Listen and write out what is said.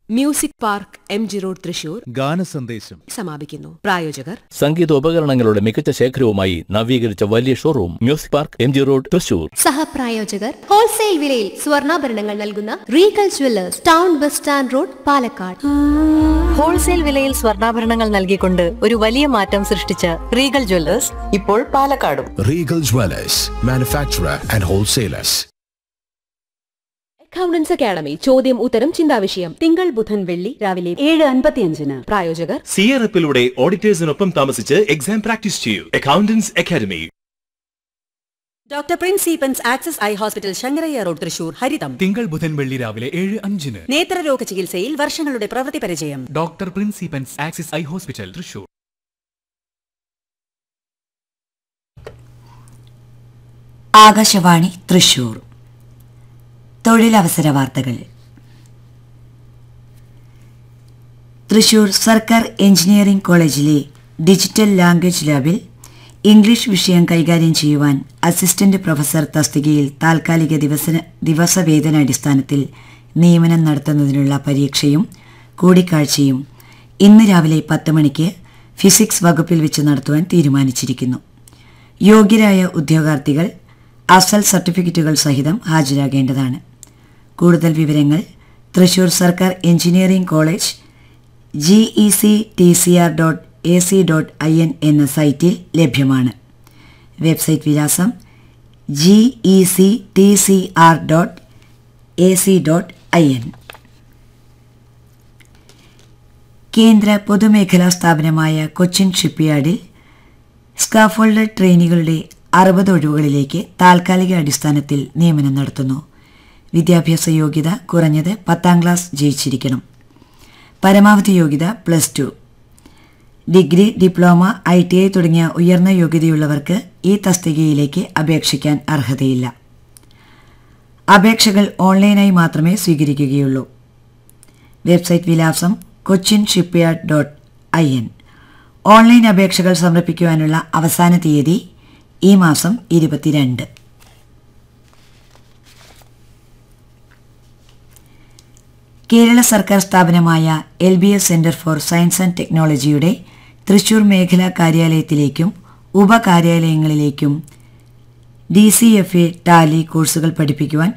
Music Park M G road Thrissur ഗാനസന്ദേശം സമാപിക്കുന്നു പ്രായോജകർ സംഗീതോപകരണങ്ങളുടെ മികച്ച ശേഖരവുമായി നവീകരിച്ച വലിയ showroom Music Park M G road Thrissur സഹപ്രായോജകർ ഹോൾസെയിൽ വിലയിൽ സ്വർണ്ണാഭരണങ്ങൾ നൽകുന്ന Regal Jewellers town bus stand road Palakkad wholesale വിലയിൽ സ്വർണ്ണാഭരണങ്ങൾ നൽകിക്കൊണ്ട് ഒരു വലിയ മാറ്റം സൃഷ്ടിച്ച റീഗൽ ജ്വല്ലേഴ്സ് ഇപ്പോൾ പാലക്കാടും Regal Dwellers, manufacturer and wholesalers. Accountants academy ചോദ്യം ഉത്തരം ചിന്താവിഷയം തിങ്കൾ ബുധൻ വെള്ളി രാവിലെ ഏഴ് അൻപത്തിയഞ്ചിന് പ്രായോജകർ സിയറപ്പിലൂടെ ഓഡിറ്റേഴ്സിനൊപ്പം താമസിച്ച് എക്സാം പ്രാക്ടീസ് ചെയ്യൂ അക്കൗണ്ടൻസ് അക്കാദമി ഡോക്ടർ പ്രിൻസ് സീപ്പൻസ് Axis eye hospital Sankarayya road Thrissur ഹരിതം തിങ്കൾ ബുധൻ വെള്ളി രാവിലെ ഏഴ് അഞ്ചിന് നേത്രരോഗ ചികിത്സയിൽ വർഷങ്ങളുടെ പ്രവൃത്തി പരിചയം ഡോക്ടർ പ്രിൻസിപ്പൻസ് Axis eye hospital Thrissur Akashvani Thrissur തൊഴിലവസര വാർത്തകൾ തൃശൂർ സർക്കാർ എഞ്ചിനീയറിംഗ് കോളേജിലെ ഡിജിറ്റൽ ലാംഗ്വേജ് ലാബിൽ ഇംഗ്ലീഷ് വിഷയം കൈകാര്യം ചെയ്യുവാൻ അസിസ്റ്റന്റ് പ്രൊഫസർ തസ്തികയിൽ താൽക്കാലിക ദിവസന ദിവസവേതനാടിസ്ഥാനത്തിൽ നിയമനം നടത്തുന്നതിനുള്ള പരീക്ഷയും കൂടിക്കാഴ്ചയും ഇന്ന് രാവിലെ പത്ത് മണിക്ക് ഫിസിക്സ് വകുപ്പിൽ വെച്ച് നടത്തുവാൻ തീരുമാനിച്ചിരിക്കുന്നു യോഗ്യരായ ഉദ്യോഗാർത്ഥികൾ അസൽ സർട്ടിഫിക്കറ്റുകൾ സഹിതം ഹാജരാകേണ്ടതാണ് കൂടുതൽ വിവരങ്ങൾ തൃശൂർ സർക്കാർ engineering college G E C T C R dot A C dot I N എന്ന സൈറ്റിൽ ലഭ്യമാണ് വെബ്സൈറ്റ് വിലാസം G E C T C R dot A C dot I N കേന്ദ്ര പൊതുമേഖലാ സ്ഥാപനമായ കൊച്ചിൻ ഷിപ്പ്യാർഡിൽ സ്കാഫോൾഡർ ട്രെയിനികളുടെ അറുപത് ഒഴിവുകളിലേക്ക് താൽക്കാലിക അടിസ്ഥാനത്തിൽ നിയമനം നടത്തുന്നു വിദ്യാഭ്യാസ യോഗ്യത കുറഞ്ഞത് പത്താം ക്ലാസ് ജയിച്ചിരിക്കണം പരമാവധി യോഗ്യത plus two degree diploma I T I തുടങ്ങിയ ഉയർന്ന യോഗ്യതയുള്ളവർക്ക് ഈ തസ്തികയിലേക്ക് അപേക്ഷിക്കാൻ അർഹതയില്ല അപേക്ഷകൾ ഓൺലൈനായി മാത്രമേ സ്വീകരിക്കുകയുള്ളൂ വെബ്സൈറ്റ് വിലാസം Cochin shipyard dot I N online അപേക്ഷകൾ സമർപ്പിക്കുവാനുള്ള അവസാന തീയതി ഈ മാസം ഇരുപത്തിരണ്ട് കേരള സർക്കാർ സ്ഥാപനമായ L B S centre for science and ടെക്നോളജിയുടെ തൃശൂർ മേഖലാ കാര്യാലയത്തിലേക്കും ഉപകാര്യാലയങ്ങളിലേക്കും D C F A tally കോഴ്സുകൾ പഠിപ്പിക്കുവാൻ